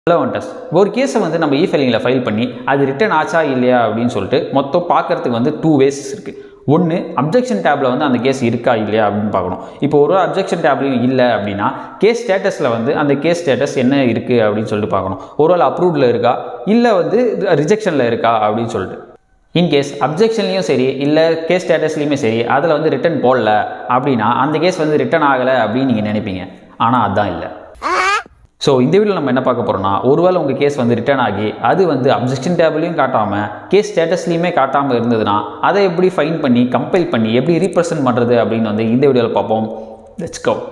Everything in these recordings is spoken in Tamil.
ஹலோ வந்துட்டஸ் ஒரு கேஸை வந்து நம்ம இ ஃபைலிங்கில் ஃபைல் பண்ணி அது ரிட்டர்ன் ஆச்சா இல்லையா அப்படின்னு சொல்லிட்டு மொத்தம் பார்க்கறதுக்கு வந்து டூ வேஸ் இருக்குது ஒன்று அப்ஜெக்ஷன் டேப்பில் வந்து அந்த கேஸ் இருக்கா இல்லையா அப்படின்னு பார்க்கணும் இப்போ ஒரு அப்ஜெக்ஷன் டேப்லையும் இல்லை அப்படின்னா கேஸ் ஸ்டேட்டஸில் வந்து அந்த கேஸ் ஸ்டேட்டஸ் என்ன இருக்குது அப்படின்னு சொல்லிட்டு பார்க்கணும் ஒருவேளை அப்ரூவ்டில் இருக்கா இல்லை வந்து ரிஜெக்ஷனில் இருக்கா அப்படின்னு சொல்லிட்டு இன்கேஸ் அப்ஜெக்ஷன்லையும் சரி இல்லை கேஸ் ஸ்டேட்டஸ்லையுமே சரி அதில் வந்து ரிட்டர்ன் போடல அப்படின்னா அந்த கேஸ் வந்து ரிட்டர்ன் ஆகலை அப்படின்னு நீங்கள் நினைப்பீங்க ஆனால் அதுதான் இல்லை ஸோ இந்த வீடியோவில் நம்ம என்ன பார்க்க போகிறோம்னா ஒருவேளை உங்கள் கேஸ் வந்து ரிட்டர்ன் ஆகி அது வந்து அப்ஜெக்ஷன் டேபிளையும் காட்டாமல் கேஸ் ஸ்டேட்டஸ்லையுமே காட்டாமல் இருந்ததுன்னா அதை எப்படி ஃபைன் பண்ணி கம்பைல் பண்ணி எப்படி ரீப்ரசென்ட் பண்ணுறது அப்படின்னு வந்து இந்த வீடியோவில் பார்ப்போம் லெட்ஸ் கோ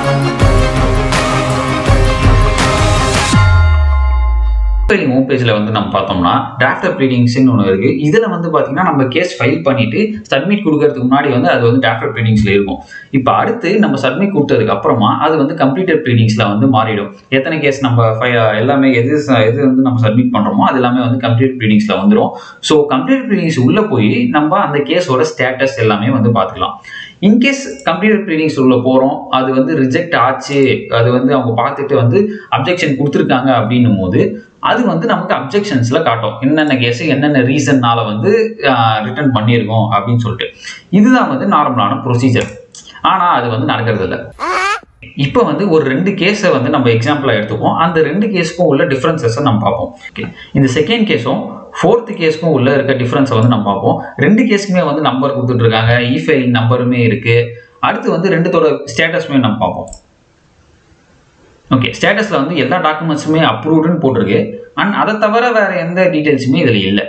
ஃபைலிங் ஹோம் பேஜில் வந்து நம்ம பார்த்தோம்னா டிராஃப்டர் ப்ரீடிங்ஸ்னு ஒன்று இருக்குது இதில் வந்து பார்த்தீங்கன்னா நம்ம கேஸ் ஃபைல் பண்ணிவிட்டு சப்மிட் கொடுக்கறதுக்கு முன்னாடி வந்து அது வந்து டிராஃப்டர் ப்ரீடிங்ஸில் இருக்கும் இப்போ அடுத்து நம்ம சப்மிட் கொடுத்ததுக்கு அப்புறமா அது வந்து கம்ப்ளீட்டட் ப்ரீடிங்ஸில் வந்து மாறிடும் எத்தனை கேஸ் நம்ம ஃபை எல்லாமே எது ச- எது வந்து நம்ம சப்மிட் பண்ணுறோமோ அது எல்லாமே வந்து கம்ப்ளீட் ப்ரீடிங்ஸில் வந்துடும் ஸோ கம்ப்ளீட் ப்ரீடிங்ஸ் உள்ளே போய் நம்ம அந்த கேஸோட ஸ்டேட்டஸ் எல்லாமே வந்து பார்த்துக்கலாம் இன்கேஸ் கம்ப்ளீட்டட் ப்ரீடிங்ஸ் உள்ள போகிறோம் அது வந்து ரிஜெக்ட் ஆச்சு அது வந்து அவங்க பார்த்துட்டு வந்து அப்ஜெக்ஷன் கொடுத்துருக்காங்க அப்படின்னும் போது அது வந்து நமக்கு அப்ஜெக்ஷன்ஸில் காட்டும் என்னென்ன கேஸ் என்னென்ன ரீசன்னால வந்து ரிட்டர்ன் பண்ணியிருக்கோம் அப்படின்னு சொல்லிட்டு இதுதான் வந்து நார்மலான ப்ரொசீஜர் ஆனால் அது வந்து நடக்கிறது இல்லை இப்போ வந்து ஒரு ரெண்டு கேஸை வந்து நம்ம எக்ஸாம்பிளாக எடுத்துப்போம் அந்த ரெண்டு கேஸுக்கும் உள்ள டிஃப்ரென்சஸை நம்ம பார்ப்போம் ஓகே இந்த செகண்ட் கேஸும் ஃபோர்த்து கேஸுக்கும் உள்ள இருக்க டிஃப்ரென்ஸை வந்து நம்ம பார்ப்போம் ரெண்டு கேஸுக்குமே வந்து நம்பர் கொடுத்துட்ருக்காங்க இ ஃபைலிங் நம்பருமே இருக்குது அடுத்து வந்து ரெண்டுத்தோட ஸ்டேட்டஸுமே நம்ம பார்ப்போம் ஓகே ஸ்டேட்டஸில் வந்து எல்லா டாக்குமெண்ட்ஸுமே அப்ரூவ்டுன்னு போட்டிருக்கு அண்ட் அதை தவிர வேறு எந்த டீட்டெயில்ஸுமே இதில் இல்லை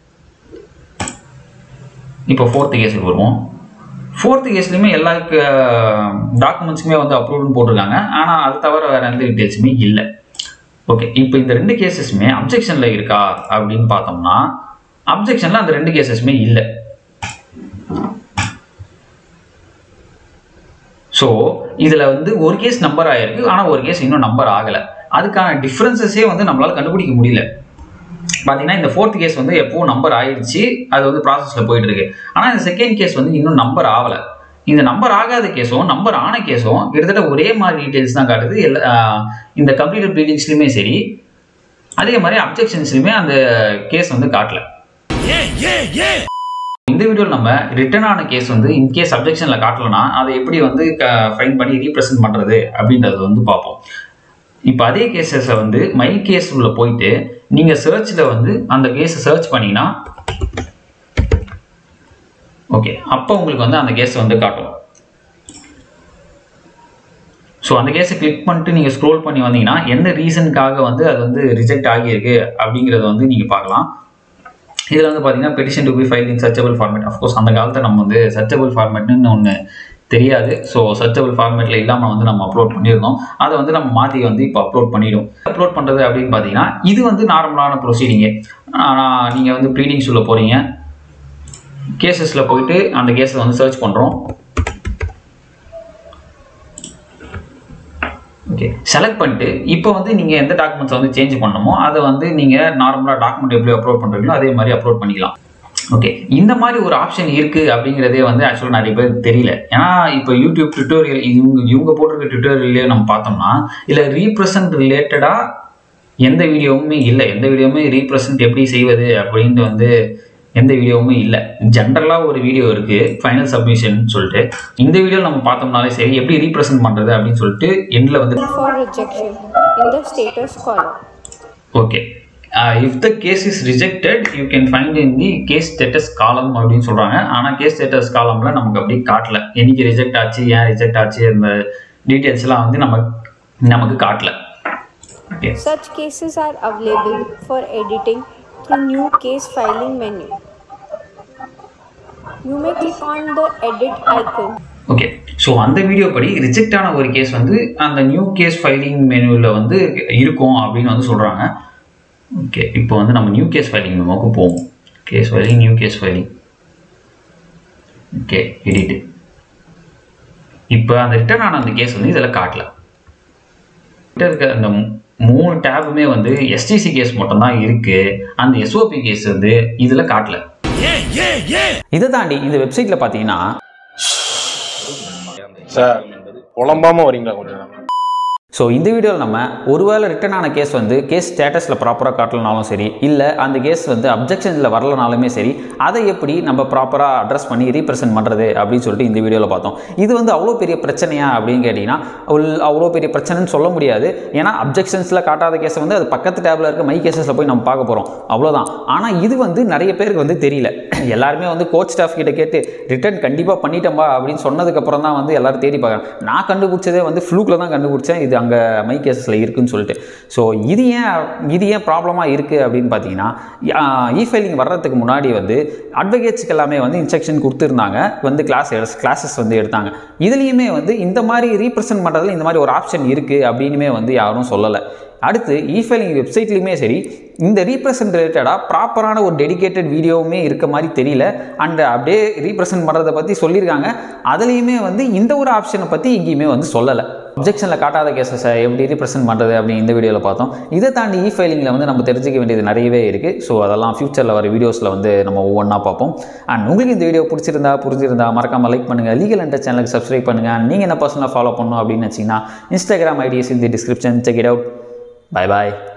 இப்போ ஃபோர்த்து கேஸுக்கு வருவோம் ஃபோர்த்து கேஸ்லையுமே எல்லா டாக்குமெண்ட்ஸுமே வந்து அப்ரூவ்டுன்னு போட்டிருக்காங்க ஆனால் அது தவிர வேறு எந்த டீட்டெயில்ஸுமே இல்லை ஓகே இப்போ இந்த ரெண்டு கேசஸுமே அப்ஜெக்ஷனில் இருக்கா அப்படின்னு பார்த்தோம்னா அப்ஜெக்ஷனில் அந்த ரெண்டு கேசஸுமே இல்லை ஸோ இதில் வந்து ஒரு கேஸ் நம்பர் ஆயிருக்கு ஆனால் ஒரு கேஸ் இன்னும் நம்பர் ஆகலை அதுக்கான டிஃப்ரென்சஸே வந்து நம்மளால் கண்டுபிடிக்க முடியல பார்த்தீங்கன்னா இந்த ஃபோர்த் கேஸ் வந்து எப்போ நம்பர் ஆயிடுச்சு அது வந்து ப்ராசஸில் போயிட்டு இருக்கு ஆனால் இந்த செகண்ட் கேஸ் வந்து இன்னும் நம்பர் ஆகலை இந்த நம்பர் ஆகாத கேஸும் நம்பர் ஆன கேஸும் கிட்டத்தட்ட ஒரே மாதிரி டீட்டெயில்ஸ் தான் காட்டுது எல்லா ஆஹ் இந்த கம்ப்யூட்டர் ப்ரீடிங்ஸ்லையுமே சரி அதே மாதிரி அப்ஜெக்ஷன்ஸ்லையுமே அந்த கேஸ் வந்து காட்டல இந்த வீடியோவில் நம்ம ரிட்டர்ன் ஆன கேஸ் வந்து இன்கேஸ் அப்ஜெக்ஷனில் காட்டலனா அதை எப்படி வந்து ஃபைன் பண்ணி ரீப்ரசென்ட் பண்ணுறது அப்படின்றத வந்து பார்ப்போம் இப்போ அதே கேசஸை வந்து மை கேஸ் உள்ள போயிட்டு நீங்கள் சர்ச்சில் வந்து அந்த கேஸை சர்ச் பண்ணீங்கன்னா ஓகே அப்போ உங்களுக்கு வந்து அந்த கேஸ் வந்து காட்டும் ஸோ அந்த கேஸை கிளிக் பண்ணிட்டு நீங்கள் ஸ்க்ரோல் பண்ணி வந்தீங்கன்னா எந்த ரீசனுக்காக வந்து அது வந்து ரிஜெக்ட் ஆகியிருக்கு அப்படிங்கிறத வந்து நீங்கள் பார்க்கலாம் இதில் வந்து பார்த்தீங்கன்னா petition to be file in searchable format of course அந்த காலத்தில் நம்ம வந்து சர்ச்சபிள் ஃபார்மேட்னு ஒன்று தெரியாது ஸோ சர்ச்சபிள் ஃபார்மேட்டில் இல்லாமல் வந்து நம்ம அப்லோட் பண்ணியிருந்தோம் அதை வந்து நம்ம மாற்றி வந்து இப்போ அப்லோட் பண்ணிடும் அப்லோட் பண்ணுறது அப்படின்னு பார்த்தீங்கன்னா இது வந்து நார்மலான ப்ரொசீடிங்கு ஆனால் நீங்கள் வந்து ப்ரீடிங்ஸ் உள்ள போகிறீங்க கேசஸில் போயிட்டு அந்த கேஸை வந்து சர்ச் பண்ணுறோம் ஓகே செலக்ட் பண்ணிட்டு இப்போ வந்து நீங்கள் எந்த டாக்குமெண்ட்ஸ் வந்து சேஞ்ச் பண்ணணுமோ அதை வந்து நீங்கள் நார்மலாக டாக்குமெண்ட் எப்படி அப்லோட் பண்ணுறீங்களோ அதே மாதிரி அப்லோட் பண்ணிக்கலாம் ஓகே இந்த மாதிரி ஒரு ஆப்ஷன் இருக்குது அப்படிங்கிறதே வந்து ஆக்சுவலாக நிறைய பேருக்கு தெரியல ஏன்னா இப்போ யூடியூப் டுட்டோரியல் இவங்க இவங்க போட்டிருக்க டுட்டோரியல்லே நம்ம பார்த்தோம்னா இல்லை ரீப்ரசன்ட் ரிலேட்டடாக எந்த வீடியோவுமே இல்லை எந்த வீடியோவுமே ரீப்ரசன்ட் எப்படி செய்வது அப்படின்ட்டு வந்து எந்த வீடியோவுமே இல்லை ஜென்ரலாக ஒரு வீடியோ இருக்குது ஃபைனல் சப்மிஷன் சொல்லிட்டு இந்த வீடியோ நம்ம பார்த்தோம்னாலே சரி எப்படி ரீப்ரசன்ட் பண்ணுறது அப்படின்னு சொல்லிட்டு எண்டில் வந்து for rejection in the status column. Okay if the case is rejected you can find in the case status column அப்படின்னு சொல்கிறாங்க ஆனால் கேஸ் ஸ்டேட்டஸ் காலமில் நமக்கு அப்படி காட்டல என்னைக்கு ரிஜெக்ட் ஆச்சு ஏன் ரிஜெக்ட் ஆச்சு அந்த டீட்டெயில்ஸ்லாம் வந்து நம்ம நமக்கு காட்டல okay Such cases are available for editing through new case filing menu. You may click on the edit icon okay so அந்த வீடியோ படி ரிஜெக்ட் ஆன ஒரு கேஸ் வந்து அந்த நியூ கேஸ் ஃபைலிங் மெனுவில் வந்து இருக்கும் அப்படின்னு வந்து சொல்கிறாங்க ஓகே இப்போ வந்து நம்ம நியூ கேஸ் ஃபைலிங் மெமோக்கு போவோம் case filing new case filing okay edit இப்போ அந்த ரிட்டர்ன் ஆன அந்த கேஸ் வந்து இதில் காட்டல கிட்ட இருக்க அந்த மூ- மூணு டேபுமே வந்து எஸ்டிசி கேஸ் மட்டும்தான் இருக்கு அந்த எஸ்ஓபி கேஸ் வந்து இதில் காட்டல இதை தாண்டி இந்த வெப்சைட்டில் பார்த்தீங்கன்னா சார் புலம்பாம வரீங்களா கொஞ்சம் ஸோ இந்த வீடியோவில் நம்ம ஒருவேளை ரிட்டன் ஆன கேஸ் வந்து கேஸ் ஸ்டேட்டஸில் ப்ராப்பராக காட்டலனாலும் சரி இல்லை அந்த கேஸ் வந்து அப்ஜெக்ஷன்ஸில் வரலனாலுமே சரி அதை எப்படி நம்ம ப்ராப்பராக அட்ரஸ் பண்ணி ரீப்ரசென்ட் பண்ணுறது அப்படின்னு சொல்லிட்டு இந்த வீடியோவில் பார்த்தோம் இது வந்து அவ்வளோ பெரிய பிரச்சனையா அப்படின்னு கேட்டிங்கன்னா உள்- அவ்வளோ பெரிய பிரச்சனைன்னு சொல்ல முடியாது ஏன்னா அப்ஜெக்ஷன்ஸில் காட்டாத கேஸை வந்து அது பக்கத்து டேபில் இருக்க மை கேசஸில் போய் நம்ம பார்க்க போகிறோம் அவ்வளோதான் ஆனால் இது வந்து நிறைய பேருக்கு வந்து தெரியல எல்லாருமே வந்து கோச் ஸ்டாஃப் கிட்ட கேட்டு ரிட்டர்ன் கண்டிப்பாக பண்ணிட்டேன்பா அப்படின்னு சொன்னதுக்கப்புறம் தான் வந்து எல்லாரும் தேடி பார்க்குறாங்க நான் கண்டுபிடிச்சதே வந்து ஃப்ளூக்கில் தான் கண்டுபிடிச்சேன் இது அங்கே மை கேசஸில் இருக்குன்னு சொல்லிட்டு ஸோ இது ஏன் இது ஏன் ப்ராப்ளமாக இருக்குது அப்படின்னு பார்த்தீங்கன்னா இ ஃபைலிங் வர்றதுக்கு முன்னாடி வந்து அட்வொகேட்ஸ்க்கு எல்லாமே வந்து இன்ஸ்ட்ரக்ஷன் கொடுத்துருந்தாங்க வந்து கிளாஸ் கிளாஸஸ் வந்து எடுத்தாங்க இதுலேயுமே வந்து இந்த மாதிரி ரீப்ரசென்ட் பண்ணுறதுல இந்த மாதிரி ஒரு ஆப்ஷன் இருக்குது அப்படின்னுமே வந்து யாரும் சொல்லலை அடுத்து இ ஃபைலிங் வெப்சைட்லேயுமே சரி இந்த ரீப்ரசன்ட் ரிலேட்டடாக ப்ராப்பரான ஒரு டெடிகேட்டட் வீடியோவுமே இருக்க மாதிரி தெரியல அண்ட் அப்படியே ரீப்ரசன்ட் பண்ணுறதை பற்றி சொல்லியிருக்காங்க அதுலேயுமே வந்து இந்த ஒரு ஆப்ஷனை பற்றி எங்கேயுமே வந்து சொல்லலை அப்ஜெக்ஷனில் காட்டாத கேசஸை எப்படி ரீப்ரசென்ட் பண்ணுறது அப்படின்னு இந்த வீடியோவில் பார்த்தோம் இதை தாண்டி இ ஃபைலிங்கில் வந்து நம்ம தெரிஞ்சுக்க வேண்டியது நிறையவே இருக்குது ஸோ அதெல்லாம் ஃபியூச்சரில் வர வீடியோஸில் வந்து நம்ம ஒவ்வொன்றா பார்ப்போம் அண்ட் உங்களுக்கு இந்த வீடியோ பிடிச்சிருந்தா புரிஞ்சிருந்தா மறக்காம லைக் பண்ணுங்கள் லீகல் என்ற சேனலுக்கு சப்ஸ்கிரைப் பண்ணுங்கள் அண்ட் நீங்கள் என்ன பர்சனலாக ஃபாலோ பண்ணணும் அப்படின்னு வச்சிங்கன்னா இன்ஸ்டாகிராம் ஐடியஸ் இந்த description check it out bye bye